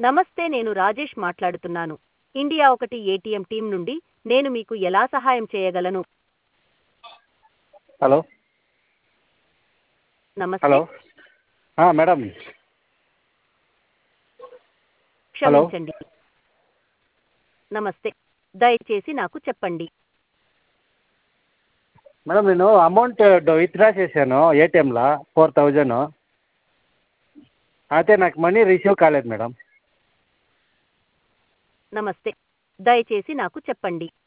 నమస్తే నేను రాజేష్ మాట్లాడుతున్నాను ఇండియా ఒకటి ఏటీఎం టీం నుండి నేను మీకు ఎలా సహాయం చేయగలను హలో నమస్తే హలో మేడం క్షమించండి నమస్తే దయచేసి నాకు చెప్పండి మేడం నేను అమౌంట్ విత్డ్రా చేశాను ఏటీఎంలో ఫోర్ థౌజండ్ అయితే నాకు మనీ రిసీవ్ కాలేదు మేడం నమస్తే దయచేసి నాకు చెప్పండి